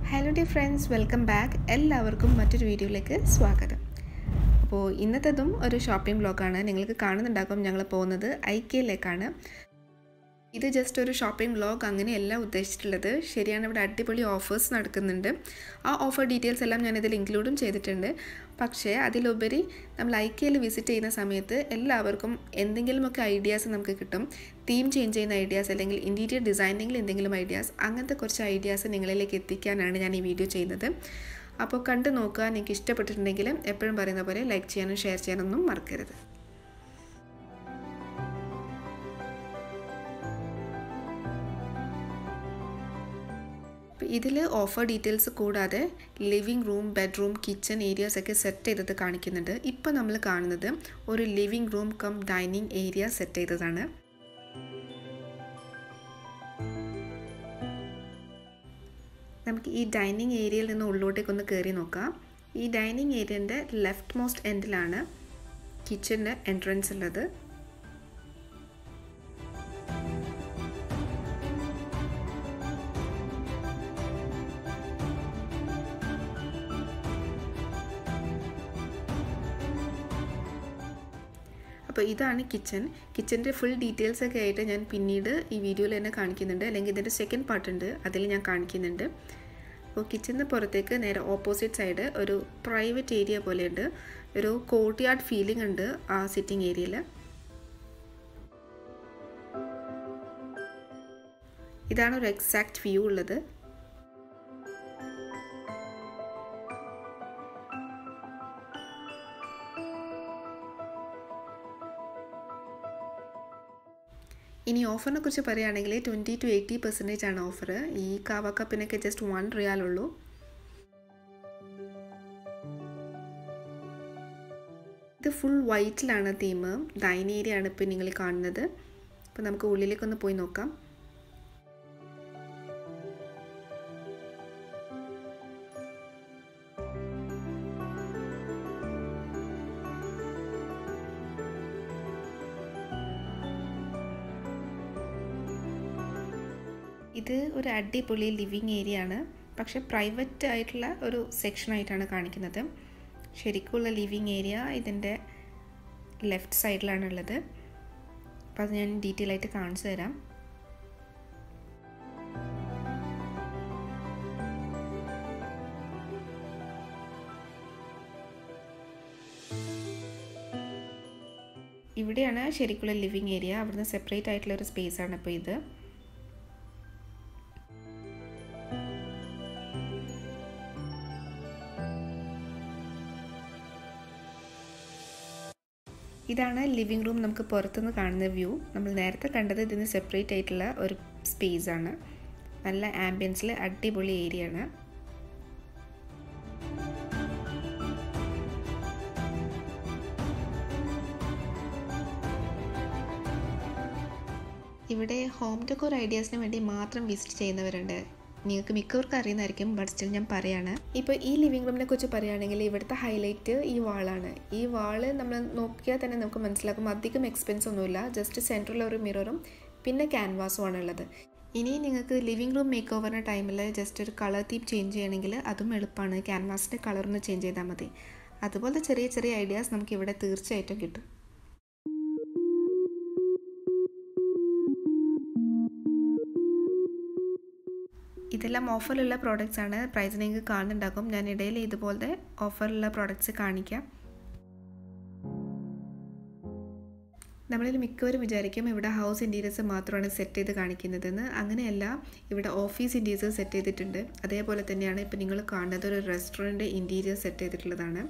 hello dear friends welcome back എല്ലാവർക്കും മറ്റൊരു വീഡിയോയിലേക്ക് സ്വാഗതം അപ്പോൾ ഇന്നത്തേതും ഒരു ഷോപ്പിംഗ് ബ്ലോഗാണ് നിങ്ങൾക്ക് കാണുന്നുണ്ടാകും ഞങ്ങൾ പോകുന്നത് ഐക്യയിലേക്കാണ് ഇത് ജസ്റ്റ് ഒരു ഷോപ്പിംഗ് വ്ളോഗ് അങ്ങനെയല്ല ഉദ്ദേശിച്ചിട്ടുള്ളത് ശരിയാണ് ഇവിടെ അടിപൊളി ഓഫേഴ്സ് നടക്കുന്നുണ്ട് ആ ഓഫർ ഡീറ്റെയിൽസ് എല്ലാം ഞാനിതിൽ ഇൻക്ലൂഡും ചെയ്തിട്ടുണ്ട് പക്ഷേ അതിലുപരി നമ്മൾ ഐക്യയിൽ വിസിറ്റ് ചെയ്യുന്ന സമയത്ത് എല്ലാവർക്കും എന്തെങ്കിലുമൊക്കെ ഐഡിയാസ് നമുക്ക് കിട്ടും തീം ചേഞ്ച് ചെയ്യുന്ന ഐഡിയാസ് അല്ലെങ്കിൽ ഇൻറ്റീരിയർ ഡിസൈനിങ്ങിൽ എന്തെങ്കിലും ഐഡിയാസ് അങ്ങനത്തെ കുറച്ച് ഐഡിയാസ് നിങ്ങളിലേക്ക് എത്തിക്കാനാണ് ഞാൻ ഈ വീഡിയോ ചെയ്യുന്നത് അപ്പോൾ കണ്ടു നോക്കുക നിങ്ങൾക്ക് ഇഷ്ടപ്പെട്ടിട്ടുണ്ടെങ്കിൽ എപ്പോഴും പറയുന്ന പോലെ ലൈക്ക് ചെയ്യാനും ഷെയർ ചെയ്യാനൊന്നും മറക്കരുത് ഇതിൽ ഓഫർ ഡീറ്റെയിൽസ് കൂടാതെ living room bedroom kitchen areas ഒക്കെ സെറ്റ് ചെയ്തത് കാണിക്കുന്നുണ്ട് ഇപ്പോൾ നമ്മൾ കാണുന്നത് ഒരു living room cum dining area set ചെയ്തതാണ് നമുക്ക് ഈ ഡൈനിങ് ഏരിയയിൽ നിന്ന് ഉള്ളിലോട്ടേക്കൊന്ന് കയറി നോക്കാം ഈ ഡൈനിങ് ഏരിയൻ്റെ ലെഫ്റ്റ് മോസ്റ്റ് എൻഡിലാണ് കിച്ചൻ്റെ എൻട്രൻസ് ഉള്ളത് അപ്പോൾ ഇതാണ് കിച്ചൺ കിച്ചൻ്റെ ഫുൾ ഡീറ്റെയിൽസ് ഒക്കെ ആയിട്ട് ഞാൻ പിന്നീട് ഈ വീഡിയോയിൽ തന്നെ കാണിക്കുന്നുണ്ട് അല്ലെങ്കിൽ ഇതിൻ്റെ സെക്കൻഡ് പാർട്ട് ഉണ്ട് അതിൽ ഞാൻ കാണിക്കുന്നുണ്ട് അപ്പോൾ കിച്ചണിന് പുറത്തേക്ക് നേരെ ഓപ്പോസിറ്റ് സൈഡ് ഒരു പ്രൈവറ്റ് ഏരിയ പോലെയുണ്ട് ഒരു കോർട്ട് യാർഡ് ഫീലിംഗ് ഉണ്ട് ആ സിറ്റിംഗ് ഏരിയയിൽ ഇതാണ് ഒരു എക്സാക്ട് വ്യൂ ഉള്ളത് ഇനി ഓഫറിനെ കുറിച്ച് പറയുകയാണെങ്കിൽ ട്വൻറ്റി ടു എയ്റ്റി പെർസെൻറ്റേജ് ആണ് ഓഫർ ഈ കാവ കപ്പിനൊക്കെ ജസ്റ്റ് വൺ റിയാൽ ഉള്ളൂ ഇത് ഫുൾ വൈറ്റിലാണ് തീം ഡൈനിങ് ഏരിയ ആണ് ഇപ്പോൾ നിങ്ങൾ കാണുന്നത് അപ്പോൾ നമുക്ക് ഉള്ളിലേക്കൊന്ന് പോയി നോക്കാം ഇത് ഒരു അടിപൊളി ലിവിങ് ഏരിയ ആണ് പക്ഷേ പ്രൈവറ്റ് ആയിട്ടുള്ള ഒരു സെക്ഷനായിട്ടാണ് കാണിക്കുന്നത് ശരിക്കുള്ള ലിവിങ് ഏരിയ ഇതിൻ്റെ ലെഫ്റ്റ് സൈഡിലാണുള്ളത് അപ്പോൾ അത് ഞാൻ ഡീറ്റെയിൽ ആയിട്ട് കാണിച്ചു തരാം ഇവിടെയാണ് ശരിക്കുള്ള ലിവിങ് ഏരിയ അവിടുന്ന് സെപ്പറേറ്റ് ആയിട്ടുള്ള ഒരു സ്പേസ് ആണ് ഇപ്പോൾ ഇത് ഇതാണ് ലിവിങ് റൂം നമുക്ക് പുറത്തുനിന്ന് കാണുന്ന വ്യൂ നമ്മൾ നേരത്തെ കണ്ടത് ഇതിന് സെപ്പറേറ്റ് ആയിട്ടുള്ള ഒരു സ്പേസ് ആണ് നല്ല ആംബിയൻസിൽ അടിപൊളി ഏരിയ ആണ് ഇവിടെ ഹോം ഡെക്കോർ ഐഡിയാസിന് വേണ്ടി മാത്രം വിസിറ്റ് ചെയ്യുന്നവരുണ്ട് നിങ്ങൾക്ക് മിക്കവർക്കും അറിയുന്നതായിരിക്കും ബട്ട് സ്റ്റിൽ ഞാൻ പറയാണ് ഇപ്പോൾ ഈ ലിവിങ് റൂമിനെ കുറിച്ച് പറയുകയാണെങ്കിൽ ഇവിടുത്തെ ഹൈലൈറ്റ് ഈ വാളാണ് ഈ വാള് നമ്മൾ നോക്കിയാൽ തന്നെ നമുക്ക് മനസ്സിലാക്കും അധികം എക്സ്പെൻസ് ഒന്നുമില്ല ജസ്റ്റ് സെൻട്രൽ ഒരു മിററും പിന്നെ ക്യാൻവാസും ആണ് ഉള്ളത് ഇനി നിങ്ങൾക്ക് ലിവിങ് റൂം മേക്ക് ഓവറിൻ്റെ ടൈമിൽ ജസ്റ്റ് ഒരു കളർ തീം ചേഞ്ച് ചെയ്യണമെങ്കിൽ അതും എളുപ്പമാണ് ക്യാൻവാസിൻ്റെ കളറിന് ചേഞ്ച് ചെയ്താൽ മതി അതുപോലത്തെ ചെറിയ ചെറിയ ഐഡിയാസ് നമുക്ക് ഇവിടെ തീർച്ചയായിട്ടും കിട്ടും ഇതെല്ലാം ഓഫറിലുള്ള പ്രോഡക്റ്റ്സ് ആണ് പ്രൈസ് നിങ്ങൾക്ക് കാണുന്നുണ്ടാകും ഞാൻ ഇടയിൽ ഇതുപോലത്തെ ഓഫറിലുള്ള പ്രോഡക്റ്റ്സ് കാണിക്കാം നമ്മളിൽ മിക്കവരും വിചാരിക്കും ഇവിടെ ഹൗസ് ഇൻറ്റീരിയേഴ്സ് മാത്രമാണ് സെറ്റ് ചെയ്ത് കാണിക്കുന്നതെന്ന് അങ്ങനെയല്ല ഇവിടെ ഓഫീസ് ഇൻറ്റീരിയേഴ്സ് സെറ്റ് ചെയ്തിട്ടുണ്ട് അതേപോലെ തന്നെയാണ് ഇപ്പോൾ നിങ്ങൾ കാണുന്നത് ഒരു റെസ്റ്റോറൻറ്റ് ഇൻറ്റീരിയർ സെറ്റ് ചെയ്തിട്ടുള്ളതാണ്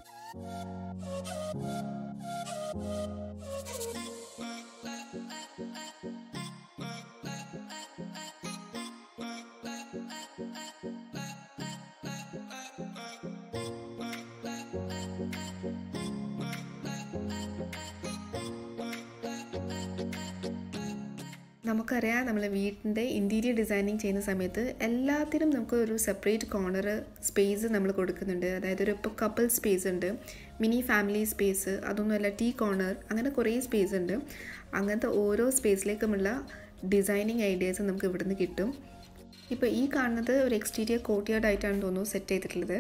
നമുക്കറിയാം നമ്മൾ വീടിൻ്റെ ഇൻറ്റീരിയർ ഡിസൈനിങ് ചെയ്യുന്ന സമയത്ത് എല്ലാത്തിനും നമുക്ക് ഒരു സെപ്പറേറ്റ് കോർണർ സ്പേസ് നമ്മൾ കൊടുക്കുന്നുണ്ട് അതായത് ഒരു ഇപ്പോൾ കപ്പിൾ സ്പേസ് ഉണ്ട് മിനി ഫാമിലി സ്പേസ് അതൊന്നുമല്ല ടീ കോർണർ അങ്ങനെ കുറേ സ്പേസ് ഉണ്ട് അങ്ങനത്തെ ഓരോ സ്പേസിലേക്കുമുള്ള ഡിസൈനിങ് ഐഡിയാസ് നമുക്ക് ഇവിടുന്ന് കിട്ടും ഇപ്പോൾ ഈ കാണുന്നത് ഒരു എക്സ്റ്റീരിയർ കോട്ടിയാർഡ് ആയിട്ടാണ് തോന്നുന്നു സെറ്റ് ചെയ്തിട്ടുള്ളത്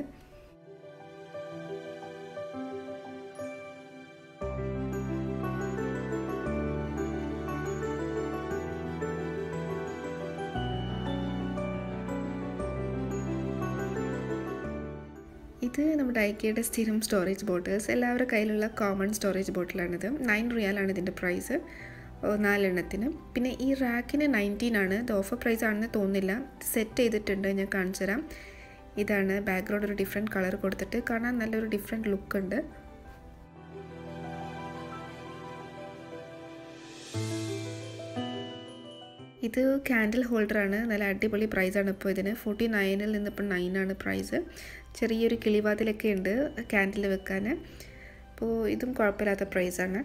ഇത് നമ്മുടെ ഐക്കയുടെ സ്ഥിരം സ്റ്റോറേജ് ബോട്ടിൽസ് എല്ലാവരുടെ കയ്യിലുള്ള കോമൺ സ്റ്റോറേജ് ബോട്ടിലാണിത് നയൻ റിയാലാണ് ഇതിൻ്റെ പ്രൈസ് നാലെണ്ണത്തിന് പിന്നെ ഈ റാക്കിന് നയൻറ്റീൻ ആണ് ഇത് ഓഫർ പ്രൈസ് ആണെന്ന് തോന്നുന്നില്ല സെറ്റ് ചെയ്തിട്ടുണ്ട് ഞാൻ കാണിച്ചു തരാം ഇതാണ് ബാക്ക്ഗ്രൗണ്ട് ഒരു ഡിഫറെൻറ്റ് കളർ കൊടുത്തിട്ട് കാണാൻ നല്ലൊരു ഡിഫറെൻറ്റ് ലുക്ക് ഉണ്ട് ഇത് ക്യാൻഡിൽ ഹോൾഡറാണ് നല്ല അടിപൊളി പ്രൈസാണ് ഇപ്പോൾ ഇതിന് ഫോർട്ടി നയനിൽ നിന്ന് ഇപ്പോൾ നയനാണ് പ്രൈസ് ചെറിയൊരു കിളിവാതിലൊക്കെ ഉണ്ട് ക്യാൻഡിൽ വെക്കാൻ അപ്പോൾ ഇതും കുഴപ്പമില്ലാത്ത പ്രൈസാണ്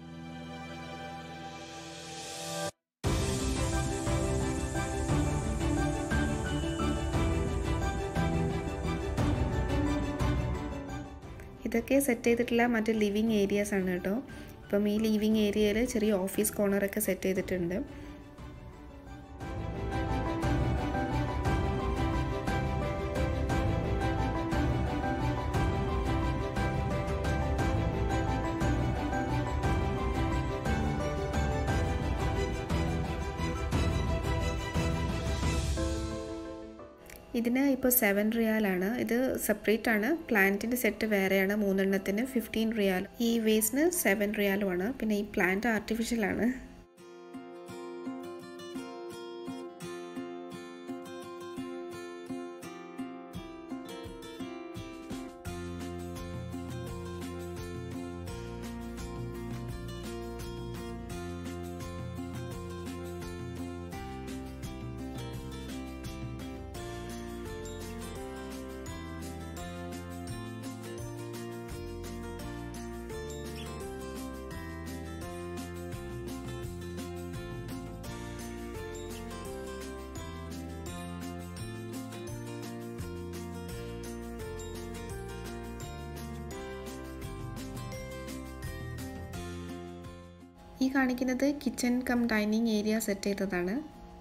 ഇതൊക്കെ സെറ്റ് ചെയ്തിട്ടുള്ള മറ്റേ ലിവിങ് ഏരിയാസ് ആണ് കേട്ടോ ഇപ്പം ഈ ലിവിങ് ഏരിയയിൽ ചെറിയ ഓഫീസ് കോർണറൊക്കെ സെറ്റ് ചെയ്തിട്ടുണ്ട് ഇതിന് ഇപ്പോൾ സെവൻ റിയാലാണ് ഇത് സെപ്പറേറ്റ് ആണ് പ്ലാന്റിൻ്റെ സെറ്റ് വേറെയാണ് മൂന്നെണ്ണത്തിന് ഫിഫ്റ്റീൻ റിയാൽ ഈ വേസ്റ്റിന് സെവൻ റിയാലുമാണ് പിന്നെ ഈ പ്ലാന്റ് ആർട്ടിഫിഷ്യൽ ആണ് ഈ കാണിക്കുന്നത് kitchen cum dining area set ചെയ്തതാണ്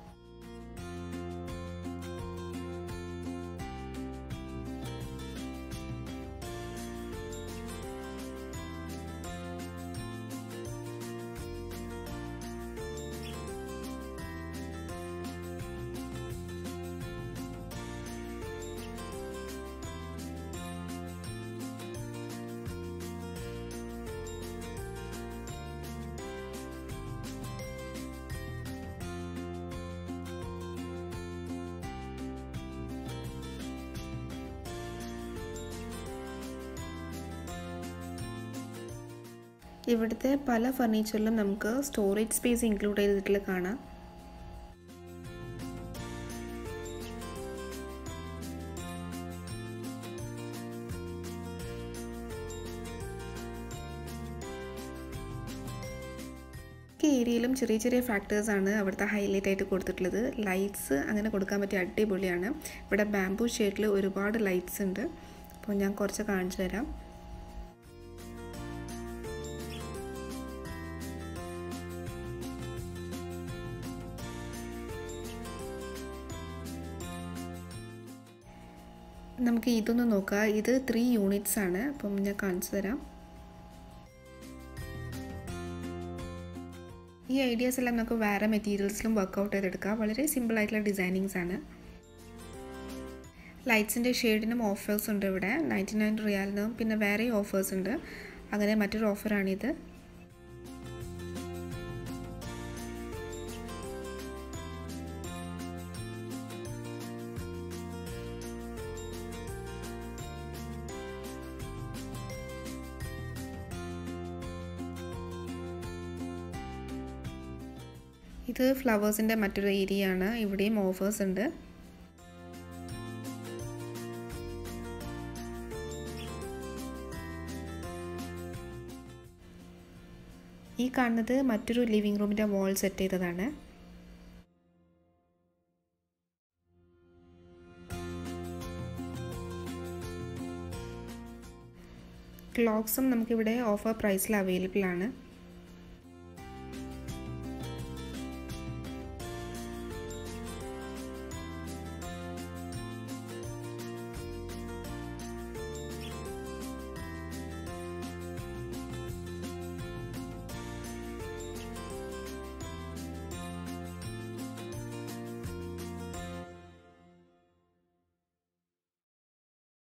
ഇവിടുത്തെ പല ഫർണിച്ചറിലും നമുക്ക് സ്റ്റോറേജ് സ്പേസ് ഇൻക്ലൂഡ് ചെയ്തിട്ടുള്ള കാണാം ഏരിയയിലും ചെറിയ ചെറിയ ഫാക്ടേഴ്സാണ് അവിടുത്തെ ഹൈലൈറ്റ് ആയിട്ട് കൊടുത്തിട്ടുള്ളത് ലൈറ്റ്സ് അങ്ങനെ കൊടുക്കാൻ പറ്റിയ അടിപൊളിയാണ് ഇവിടെ ബാംബൂ ഷേഡിൽ ഒരുപാട് ലൈറ്റ്സ് ഉണ്ട് അപ്പോൾ ഞാൻ കുറച്ച് കാണിച്ചു തരാം നമുക്ക് ഇതൊന്ന് നോക്കാം ഇത് ത്രീ യൂണിറ്റ്സ് ആണ് അപ്പം ഞാൻ കാണിച്ചു തരാം ഈ ഐഡിയാസ് എല്ലാം നമുക്ക് വേറെ മെറ്റീരിയൽസിലും വർക്കൗട്ട് ചെയ്തെടുക്കാം വളരെ സിമ്പിൾ ആയിട്ടുള്ള ഡിസൈനിങ്സ് ആണ് ലൈറ്റ്സിൻ്റെ ഷെയ്ഡിനും ഓഫേഴ്സ് ഉണ്ട് ഇവിടെ നയൻറ്റി നയൻ റിയാലിനും പിന്നെ വേറെ ഓഫേഴ്സ് ഉണ്ട് അങ്ങനെ മറ്റൊരു ഓഫറാണിത് ഇത് ഫ്ലവേഴ്സിൻ്റെ മറ്റൊരു ഏരിയ ആണ് ഇവിടെയും ഓഫേഴ്സ് ഉണ്ട് ഈ കാണുന്നത് മറ്റൊരു ലിവിങ് റൂമിൻ്റെ വാൾ സെറ്റ് ചെയ്തതാണ് ക്ലോക്സും നമുക്കിവിടെ ഓഫർ പ്രൈസിൽ അവൈലബിൾ ആണ്